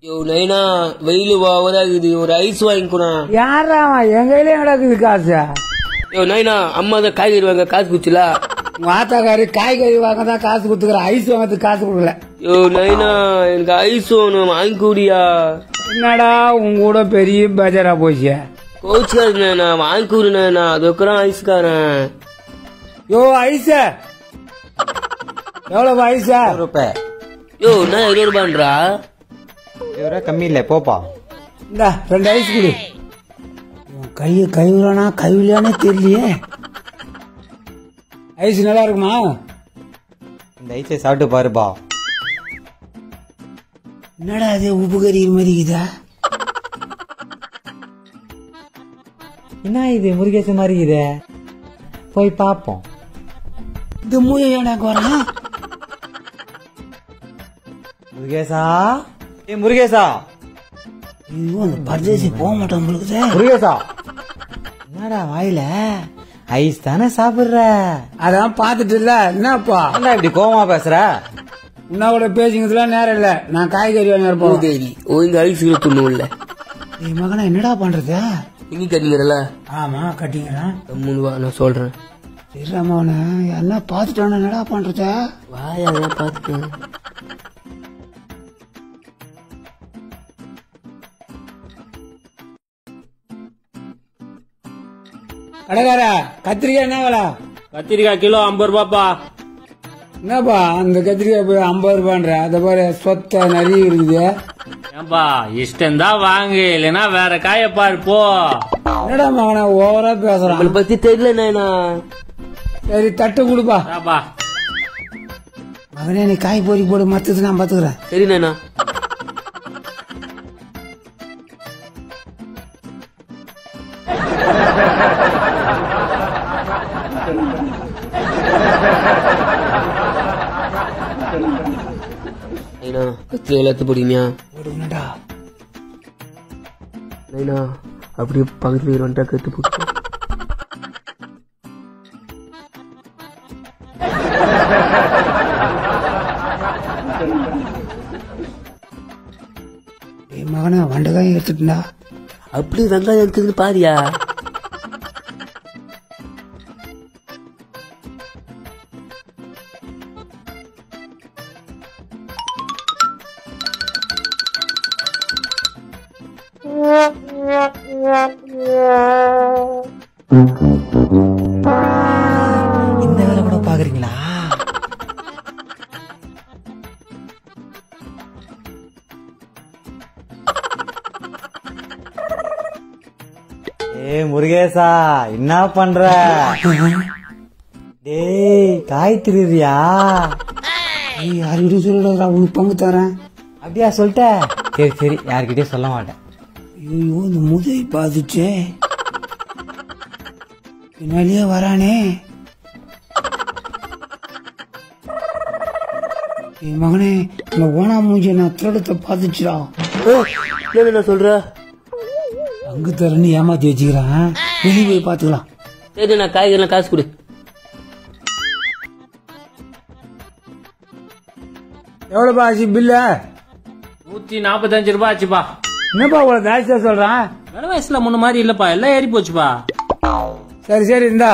யோ நைனா வெயில் ஓவரா இருக்குது ஒரு ஐஸ் வாங்கிக்கூடா யாரா அவன் என் கையில கிடக்குது காசு யோ நைனா அம்மா தான் காய்கறி வாங்க காசு குச்சுலா உங்க ஆத்தாக்காரி காய்கறி வாங்க தான் காசு கொடுத்துக்கிற ஐஸ் வாங்கறதுக்கு காசு கொடுக்கல யோ நைனா எனக்கு ஐஸ் வேணும் வாங்கி கூடியா என்னடா உங்க கூட பெரிய பஜாரா போச்சு கோச்சுக்காரு நைனா வாங்கி கூடு நைனா அதுக்கப்புறம் ஐஸ்காரன் யோ ஐஸ் எவ்வளவு ஐஸ் ரூபாய் யோ நான் இருபது ரூபான்றா இவரா கம்மி இல்லை போப்பா இந்தா ரெண்டு ஐஸ் கொடு உன் கையை கைவிடானா கைவிலானே தெரியலையே ஐஸ் நல்லா இருக்குமா இந்த ஐஸை சாப்பிட்டு பாருப்பா என்னடா அது உப்பு கறிக்கிற மாதிரி இருக்குதா என்ன இது முருகேச மாதிரி இது போய் பார்ப்போம் இந்த மூயை எனக்கு வரான் முருகேசா ஏ முருகேசா ஐயோ அந்த பரதேசி போக மாட்டான் உங்களுக்கு முருகேசா என்னடா வாயில ஐஸ் தானே சாப்பிடுற அதான் பாத்துட்டு இல்ல என்னப்பா என்ன இப்படி கோவமா பேசுற உன்னா கூட பேசிக்கிறதுலாம் நேரம் இல்ல நான் காய்கறி வாங்க இருப்போம் சரி ஓ இந்த ஐஸ்ல துண்ணும்ல என் மகனை என்னடா பண்றது இங்க கட்டிக்கிறல ஆமா கட்டிங்கிறான் மூணு வா நான் சொல்றேன் சரி அவனை என்ன பாத்துட்டான என்னடா பண்றது வாயா அதான் பாத்துட்டேன் கடைக்கார கத்திரிக்காய் என்ன விலை கத்திரிக்காய் கிலோ ஐம்பது ரூபாப்பா என்னப்பா அந்த கத்திரிக்காய் போய் ஐம்பது ரூபான்ற அதை பாரு சொத்த நிறைய இருக்குது ஏன்பா இஷ்டம் தான் வாங்கு இல்லைன்னா வேற காய பாரு போ என்னடா மகனை ஓவரா பேசுறான் நம்மளை பத்தி தெரியல நாயனா சரி தட்டு கொடுப்பா தாப்பா மகனே நீ காய் பொறி போடு மத்தது நான் பாத்துக்கிறேன் சரி நாயனா நைனா கத்திரி எல்லாத்து போடுங்க போடுங்கடா நைனா அப்படியே பக்கத்துல வந்துட்டா கத்து போட்டு என் மகனை வண்டகாயம் எடுத்துட்டுடா அப்படி வெங்காயம் இருக்குது பாரியா இந்த வேலை கூட பாக்குறீங்களா ஏ முருகேசா என்ன பண்ற டேய் காய் திருறியா ஐய் யார்கிட்டயும் சொல்லிடாதா உனக்கு பங்கு தரேன் அப்படியா சொல்லிட்ட சரி சரி யார்கிட்டயும் சொல்ல மாட்டேன் ஐயோ இந்த முதை பாதிச்சே பின்னாலேயே வரானே என் மகனே இந்த ஓனா மூஞ்சி நான் திருடத்தை பாத்துச்சுடா என்ன சொல்ற அங்கு தரேன்னு ஏமாத்தி வச்சுக்கிறான் வெளியே போய் பாத்துக்கலாம் சரி நான் காய்கறிலாம் காசு கொடு எவ்வளவுப்பா ஆச்சு பில்ல நூத்தி நாற்பத்தஞ்சு ரூபாய் ஆச்சுப்பா என்னப்பா இவ்வளவு ஜாஸ்தியா சொல்றான் விலை வயசுல முன்ன மாதிரி இல்லப்பா எல்லாம் ஏறி போச்சுப்பா சரி சரி இந்தா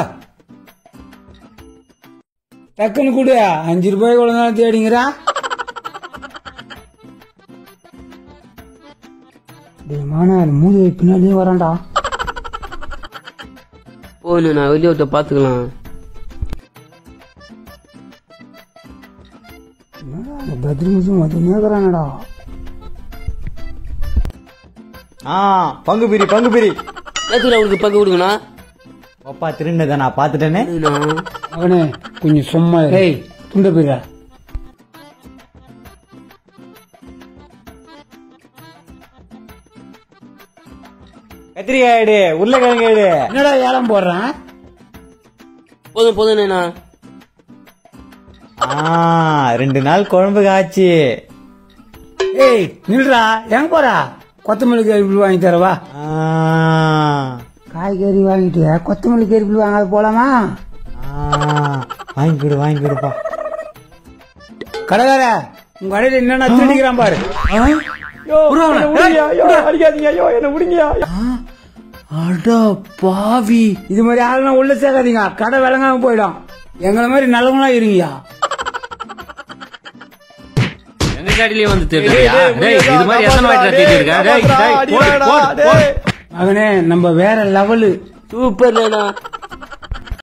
டக்குன்னு கொடு அஞ்சு ரூபாய் இவ்வளவு நாள் தேடிங்கிறா மாணவர் மூதி பின்னாடியே வரான்டா போகணும் நான் வெளியே விட்ட பாத்துக்கலாம் பத்ரிமுசும் அது நேக்கிறானடா ஆ பங்கு பிரி பங்கு பிரி நேத்துல அவனுக்கு பங்கு கொடுங்கண்ணா அப்பா திருண்டதை நான் பாத்துட்டேனே நான் அவனே கொஞ்சம் சும்மா ஏய் துண்ட போயிடா கத்திரிக்காய் எடு உருளைக்கிழங்கு எடு என்னடா ஏலம் போடுறான் போதும் போதும் நாயனா ஆ ரெண்டு நாள் குழம்பு காய்ச்சி ஏய் நில்றா எங்க போறா கொத்தமல்லி கறிப்பில் வாங்கி தரவா ஆ, காய்கறி வாங்கிட்டு கொத்தமல்லி கறிப்பில் வாங்காத போலாமா ஆ, வாங்கி கொடு வாங்கி கொடுப்பா கடைக்கார உங்க கடையில என்னென்ன திருடிக்கிறான் பாரு அட பாவி இது மாதிரி ஆளுலாம் உள்ள சேர்க்காதீங்க கடை விளங்காம போயிடும் எங்களை மாதிரி நல்லவங்களா இருங்கயா எங்க கடையிலயே வந்து தெரியா டேய் இது மாதிரி எத்தனை வாட்டி தேடி இருக்கா டேய் டேய் போடு, போடு, போடு. மகனே நம்ம வேற லெவலு சூப்பர் நானா